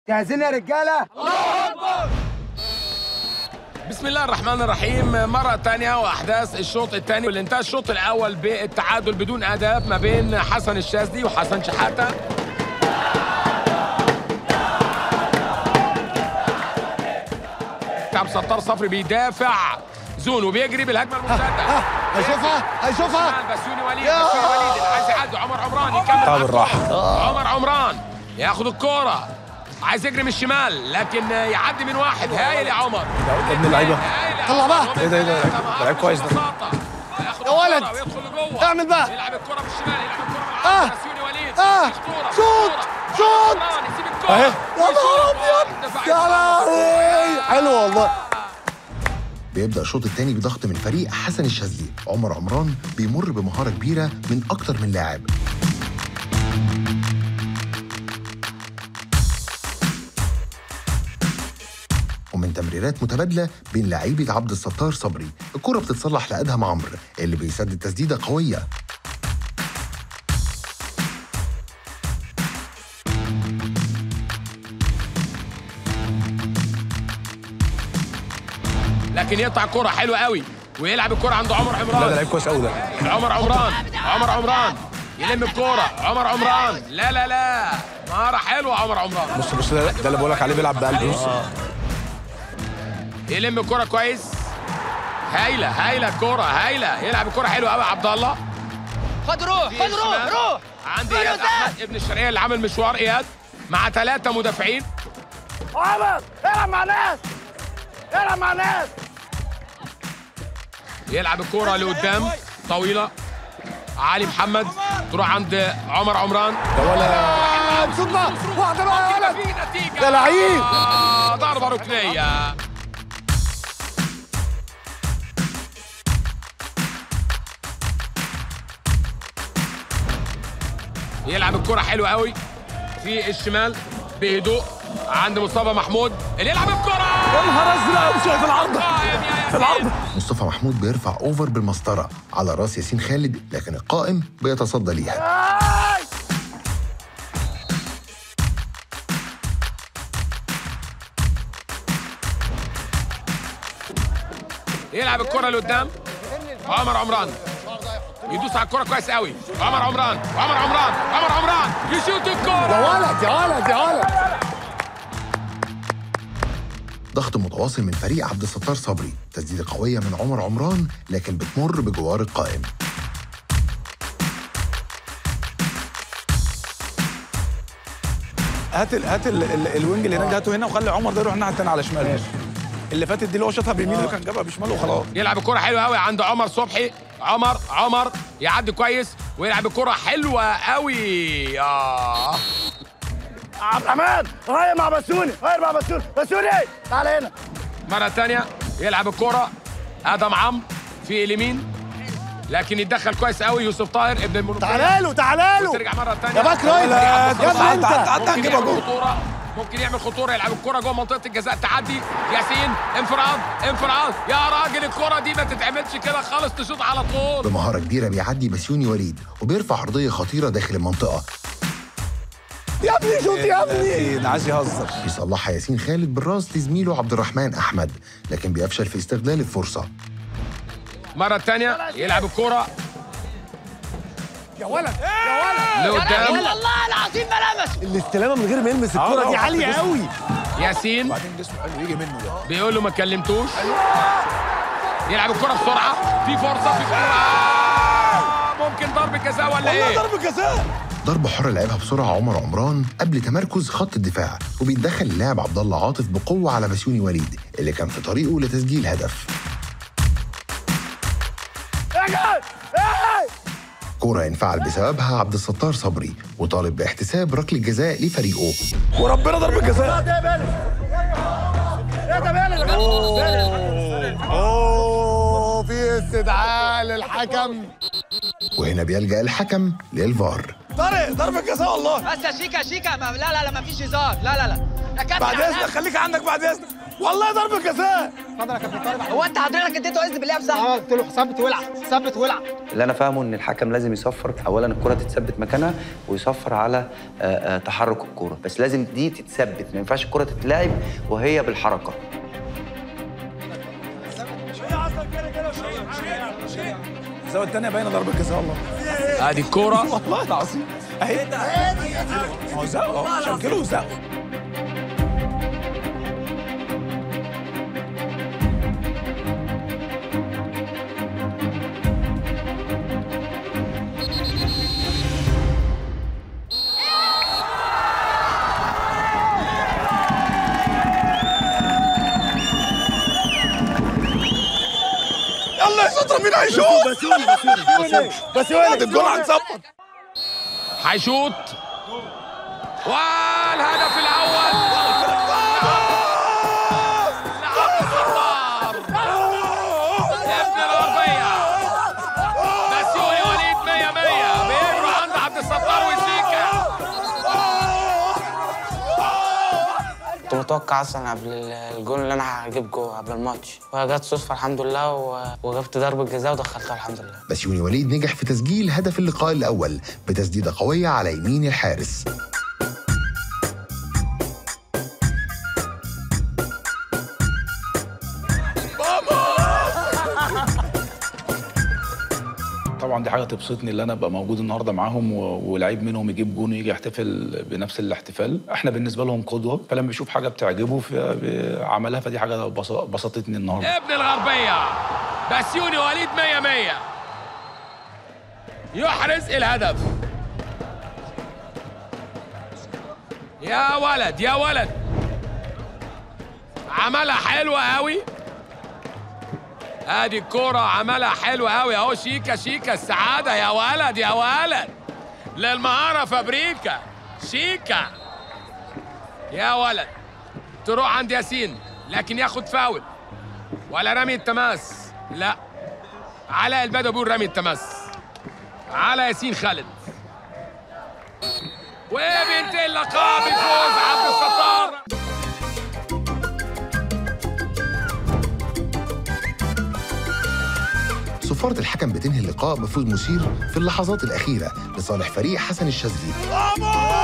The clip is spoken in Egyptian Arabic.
جاهزين يا رجاله بسم الله الرحمن الرحيم مرة تانية وأحداث الشوط الثاني واللي انتهى الشوط الأول بالتعادل بدون أهداف ما بين حسن الشاذلي وحسن شحاتة كعب ستار صفري بيدافع زون وبيجري بالهجمة المرتدة هيشوفها هيشوفها شمال بسيوني وليد بسيوني وليد اللي عايز يعدي عمر عمران يكمل تعب الراحة عمر عمران ياخد الكورة عايز يجري من الشمال لكن يعدي من واحد هايل يا عمر يا ابن اللعيبة طلع بقى. ايه ده ايه ده ده لعيب كويس ده يا ولد. ويدخل لجوه اعمل بقى. يلعب الكرة بالشمال يلعب الكرة آه. بالعرض بسيوني وليد آه. مشطورة، شوط. مشطورة. شوط. عمران يسيب الكرة أهي. يا نهار ابيض دفاع يا لهوي حلو والله بيبدأ الشوط الثاني بضغط من فريق حسن الشاذلي عمر عمران بيمر بمهارة كبيرة من أكتر من لاعب ومن تمريرات متبادلة بين لعيبة عبد الستار صبري الكرة بتتصلح لأدهم عمرو اللي بيسدد تسديدة قوية لكن يقطع كرة حلوة قوي ويلعب الكرة عند عمر لا ده عمران لعيب كويس قوي ده عمر عمران عمر عمران يلم الكورة عمر عمران لا لا لا مهارة حلوة عمر عمران بص بص ده, ده اللي بقول لك عليه بيلعب بقلب بص يلم الكرة كويس هايلة هايلة الكرة هايلة يلعب الكرة حلوة قوي عبد الله خد روح في خد روح الشمال. روح عندي خد اياد روح. احمد ابن الشرقية اللي عامل مشوار اياد مع ثلاثة مدافعين عمر العب مع ناس العب مع ناس يلعب الكرة لقدام طويلة علي محمد تروح عند عمر عمران يا ولا صدمة واحدة بقى يا كده ولد في نتيجة يا لعيب آه، ضربة ركنية يلعب الكرة حلوة قوي في الشمال بهدوء عند مصطفى محمود اللي يلعب الكرة يا نهار ازرق مش في العارضة قائم يا في العارضة ياسين مصطفى محمود بيرفع أوفر بالمسطرة على راس ياسين خالد لكن القائم بيتصدى ليها يلعب الكرة لقدام عمر عمران يدوس على الكرة كويس قوي عمر عمران عمر عمران عمر عمران يشوط يا الكرة ولد يا ولد يا ولد ضغط متواصل من فريق عبد الستار صبري تسديدة قوية من عمر عمران لكن بتمر بجوار القائم هات ال هات ال ال الوينج اللي هناك ده هاته هنا وخلي عمر ده يروح الناحية التانية على شماله اللي فاتت دي اللي هو شاطها بيمينه كان جابها بشماله وخلاص يلعب الكرة حلوة قوي عند عمر صبحي عمر عمر يعدي كويس ويلعب الكرة حلوة قوي آه عبد الرحمن غير مع بسوني غير مع بسوني بسوني تعال هنا مرة تانية يلعب الكرة آدم عمرو في اليمين لكن يتدخل كويس قوي يوسف طاهر ابن المنوفية تعال له تعال له ترجع مرة تانية يا باك رايت لا، يا ابني تعال، انت تعال، تعال، ممكن هنجيبها يعمل جول خطورة ممكن يعمل خطورة يلعب الكرة جوه منطقة الجزاء تعدي ياسين انفراد انفراد يا راجل الكرة دي ما تتعملش كده خالص تشوط على طول بمهارة كبيرة بيعدي بسيوني وليد وبيرفع عرضية خطيرة داخل المنطقة يا ابني شوت يا ابني إيه، ده عايز يهزر بيصلحها ياسين خالد بالراس لزميله عبد الرحمن أحمد لكن بيفشل في استغلال الفرصة مرة تانية يلعب الكرة يا ولد يا ولد لقدام والله العظيم ما لمس الاستلامه من غير ما يلمس الكوره آه، دي آه، عاليه بص. قوي ياسين وبعدين جسمه حلو يجي منه ده بيقول له ما كلمتوش يلعب الكرة بسرعة في فرصة في كرة آه، ممكن ضربة جزاء ولا ايه؟ ضربه جزاء ضربة حرة لعبها بسرعة عمر عمران قبل تمركز خط الدفاع وبيتدخل اللاعب عبد الله عاطف بقوة على بسيوني وليد اللي كان في طريقه لتسجيل هدف يا جاي كرة انفعل بسببها عبد الستار صبري وطالب باحتساب ركلة جزاء لفريقه وربنا ضربة جزاء ده بيلس يا ده بيلس اوه في استدعاء للحكم وهنا بيلجأ الحكم للفار طارق ضربة جزاء والله بس يا شيكا شيكا ما لا لا لا ما فيش هزار لا لا لا يا كابتن بعد عماد. اذنك خليك عندك بعد اذنك والله ضربة جزاء اتفضل يا كابتن طارق هو انت حضرتك اديته عز باللعب صح؟ اه قلت له ثبت والعب ثبت والعب اللي انا فاهمه ان الحكم لازم يصفر اولا الكره تتثبت مكانها ويصفر على آه، آه، تحرك الكره بس لازم دي تتثبت ما ينفعش الكره تتلعب وهي بالحركه الزاويه الثانيه باينه ضربه جزاء والله ادي الكوره والله العظيم اهي ما هو زقه اهو شنكله وزقه يلا يا شطره مين هيشوط؟ بسوني بسوني بسوني بعد الجول هنظبط هيشوط والهدف الاول لعبد الستار ابن الغربيه بسيوني وليد 100 100 بيجروا عند عبد الستار وسيكا كنت متوقع اصلا قبل الجول اللي انا هجيب جول قبل الماتش وجت صدفه الحمد لله و... وجبت ضربه جزاء ودخلتها الحمد لله بسيوني وليد نجح في تسجيل هدف اللقاء الأول بتسديدة قوية على يمين الحارس طبعا دي حاجه تبسطني اللي انا ابقى موجود النهارده معاهم و- ولعيب منهم يجيب جون ويجي يحتفل بنفس الاحتفال احنا بالنسبه لهم قدوه فلما بيشوف حاجه بتعجبه في عملها فدي حاجه بس- بسطتني النهارده ابن الغربيه بسيوني وليد 100 100 يحرز الهدف يا ولد يا ولد عملها حلوة قوي ادي الكرة عملها حلوة قوي اهو شيكا شيكا السعادة يا ولد يا ولد للمهارة فابريكا شيكا يا ولد تروح عند ياسين لكن ياخد فاول ولا رمي التماس لا علاء البدوي بيقول رمي التماس على ياسين خالد وبينتهي اللقاء بفوز عبد الستار صفارة الحكم بتنهي اللقاء بفوز مثير في اللحظات الأخيرة لصالح فريق حسن الشاذلي